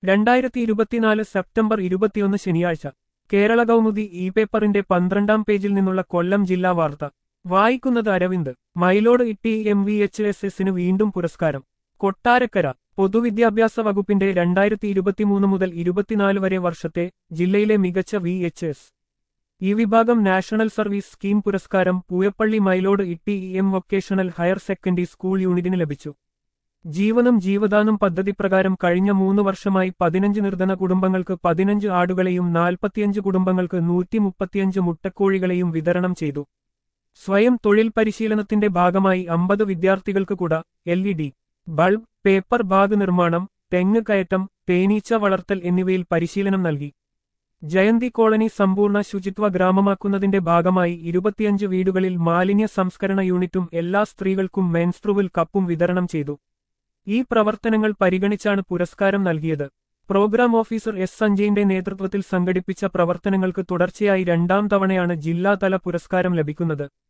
രണ്ടായിരത്തി ഇരുപത്തിനാല് സെപ്റ്റംബർ ഇരുപത്തിയൊന്ന് ശനിയാഴ്ച കേരള കൗമുദി ഇ പേപ്പറിന്റെ പന്ത്രണ്ടാം പേജിൽ നിന്നുള്ള കൊല്ലം ജില്ലാ വാർത്ത വായിക്കുന്നത് Aravind Mylode Itty M V H S എസിന് വീണ്ടും പുരസ്കാരം കൊട്ടാരക്കര പൊതുവിദ്യാഭ്യാസ വകുപ്പിന്റെ രണ്ടായിരത്തി ഇരുപത്തിമൂന്ന് മുതൽ ഇരുപത്തിനാല് വരെ വർഷത്തെ ജില്ലയിലെ മികച്ച വി എച്ച് എസ് ഈ വിഭാഗം നാഷണൽ സർവീസ് സ്കീം പുരസ്കാരം Pooyappally Mylode Itty M vocational higher secondary school യൂണിറ്റിന് ലഭിച്ചു ജീവനും ജീവദാനം പദ്ധതി പ്രകാരം കഴിഞ്ഞ മൂന്ന് വർഷമായി പതിനഞ്ച് നിർധന കുടുംബങ്ങൾക്ക് പതിനഞ്ച് ആടുകളെയും നാൽപ്പത്തിയഞ്ച് കുടുംബങ്ങൾക്ക് നൂറ്റി മുപ്പത്തിയഞ്ച് മുട്ടക്കോഴികളെയും വിതരണം ചെയ്തു സ്വയം തൊഴിൽ പരിശീലനത്തിന്റെ ഭാഗമായി അമ്പത് വിദ്യാർത്ഥികൾക്ക് കൂടെ L E D bulb paper bag നിർമ്മാണം തെങ്ങ് കയറ്റം തേനീച്ച വളർത്തൽ എന്നിവയിൽ പരിശീലനം നൽകി ജയന്തി കോളനി സമ്പൂർണ്ണ ശുചിത്വ ഗ്രാമമാക്കുന്നതിന്റെ ഭാഗമായി ഇരുപത്തിയഞ്ച് വീടുകളിൽ മാലിന്യ സംസ്കരണ യൂണിറ്റും എല്ലാ സ്ത്രീകൾക്കും മെൻസ്ട്രുവൽ കപ്പും വിതരണം ചെയ്തു ഈ പ്രവർത്തനങ്ങൾ പരിഗണിച്ചാണ് പുരസ്കാരം നൽകിയത് പ്രോഗ്രാം ഓഫീസർ എസ് സഞ്ജയിന്റെ നേതൃത്വത്തിൽ സംഘടിപ്പിച്ച പ്രവർത്തനങ്ങൾക്ക് തുടർച്ചയായി രണ്ടാം തവണയാണ് ജില്ലാതല പുരസ്കാരം ലഭിക്കുന്നത്